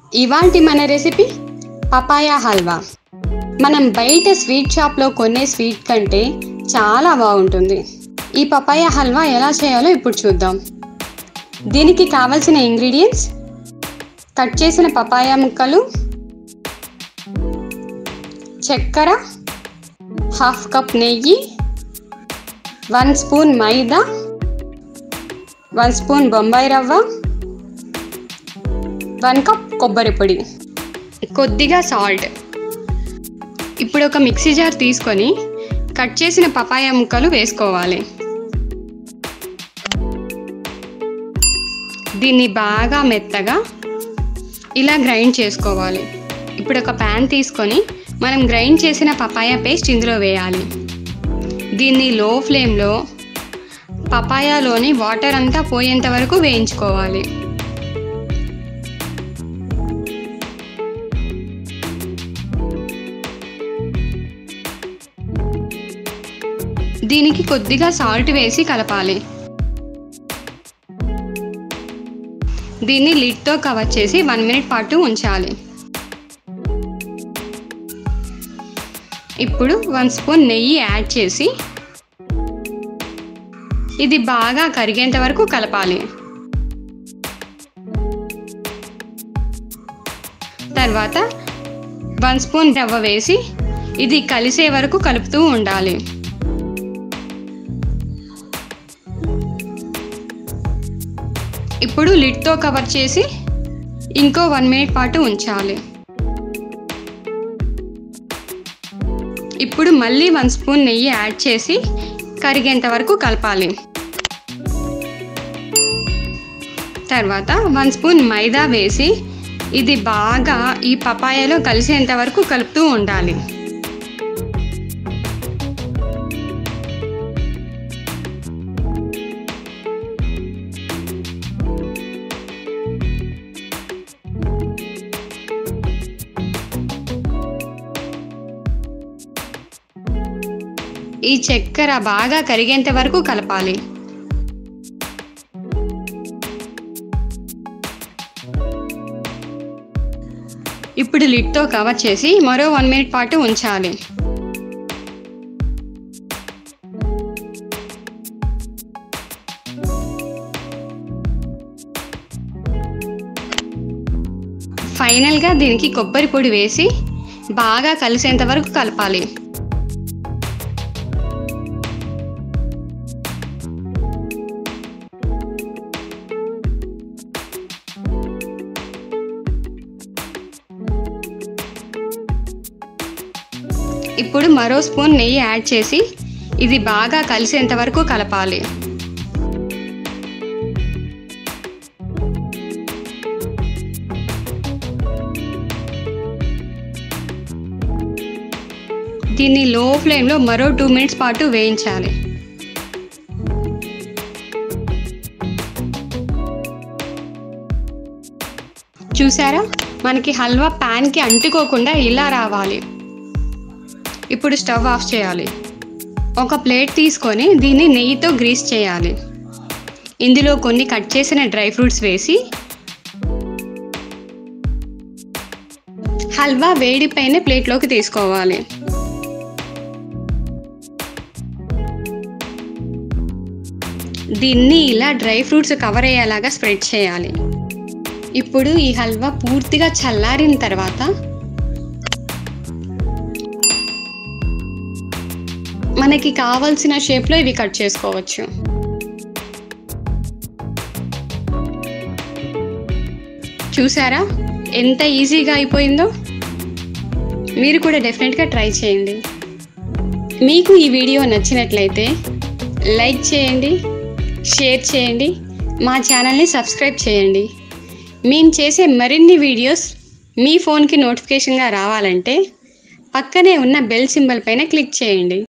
ఇవాల్టి మన recipe papaya halwa మనం బయట స్వీట్ షాప్లో కొనే స్వీట్ కంటే చాలా బాగుంటుంది ఈ పపాయా హల్వా ఎలా చేయాలో ఇప్పుడు చూద్దాం దీనికి కావలసిన ఇంగ్రీడియంట్స్ కట్ చేసిన పపాయా ముక్కలు చక్కెర హాఫ్ కప్ నెయ్యి వన్ స్పూన్ మైదా వన్ స్పూన్ బొంబాయి రవ్వ వన్ కప్ కొబ్బరి పొడి కొద్దిగా సాల్ట్ ఇప్పుడు ఒక మిక్సీ జార్ తీసుకొని కట్ చేసిన పపాయ ముక్కలు వేసుకోవాలి దీన్ని బాగా మెత్తగా ఇలా గ్రైండ్ చేసుకోవాలి ఇప్పుడు ఒక ప్యాన్ తీసుకొని మనం గ్రైండ్ చేసిన పపాయ పేస్ట్ ఇందులో వేయాలి దీన్ని లో ఫ్లేమ్లో పపాయాలోని వాటర్ అంతా పోయేంత వరకు వేయించుకోవాలి దీనికి కొద్దిగా సాల్ట్ వేసి కలపాలి దీన్ని లిడ్తో కవర్ చేసి వన్ మినిట్ పాటు ఉంచాలి ఇప్పుడు వన్ స్పూన్ నెయ్యి యాడ్ చేసి ఇది బాగా కరిగేంత వరకు కలపాలి తర్వాత వన్ స్పూన్ రవ్వ వేసి ఇది కలిసే వరకు కలుపుతూ ఉండాలి ఇప్పుడు లిడ్తో కవర్ చేసి ఇంకో వన్ మినిట్ పాటు ఉంచాలి ఇప్పుడు మళ్ళీ వన్ స్పూన్ నెయ్యి యాడ్ చేసి కరిగేంత వరకు కలపాలి తర్వాత వన్ స్పూన్ మైదా వేసి ఇది బాగా ఈ పపాయలో కలిసేంత వరకు కలుపుతూ ఉండాలి ఈ చక్కెర బాగా కరిగేంత వరకు కలపాలి ఇప్పుడు లిడ్తో కవర్ చేసి మరో వన్ మినిట్ పాటు ఉంచాలి ఫైనల్గా దీనికి కొబ్బరి పొడి వేసి బాగా కలిసేంత వరకు కలపాలి ఇప్పుడు మరో స్పూన్ నెయ్యి యాడ్ చేసి ఇది బాగా కలిసేంత వరకు కలపాలి దీన్ని లో ఫ్లేమ్లో మరో టూ మినిట్స్ పాటు వేయించాలి చూసారా మనకి హల్వా ప్యాన్కి అంటుకోకుండా ఇలా రావాలి ఇప్పుడు స్టవ్ ఆఫ్ చేయాలి ఒక ప్లేట్ తీసుకొని దీన్ని నెయ్యితో గ్రీస్ చేయాలి ఇందులో కొన్ని కట్ చేసిన డ్రై ఫ్రూట్స్ వేసి హల్వా వేడిపైన ప్లేట్లోకి తీసుకోవాలి దీన్ని ఇలా డ్రై ఫ్రూట్స్ కవర్ అయ్యేలాగా స్ప్రెడ్ చేయాలి ఇప్పుడు ఈ హల్వా పూర్తిగా చల్లారిన తర్వాత మనకి కావాల్సిన షేప్లో ఇవి కట్ చేసుకోవచ్చు చూసారా ఎంత ఈజీగా అయిపోయిందో మీరు కూడా డెఫినెట్గా ట్రై చేయండి మీకు ఈ వీడియో నచ్చినట్లయితే లైక్ చేయండి షేర్ చేయండి మా ఛానల్ని సబ్స్క్రైబ్ చేయండి మేము చేసే మరిన్ని వీడియోస్ మీ ఫోన్కి నోటిఫికేషన్గా రావాలంటే పక్కనే ఉన్న బెల్ సింబల్ పైన క్లిక్ చేయండి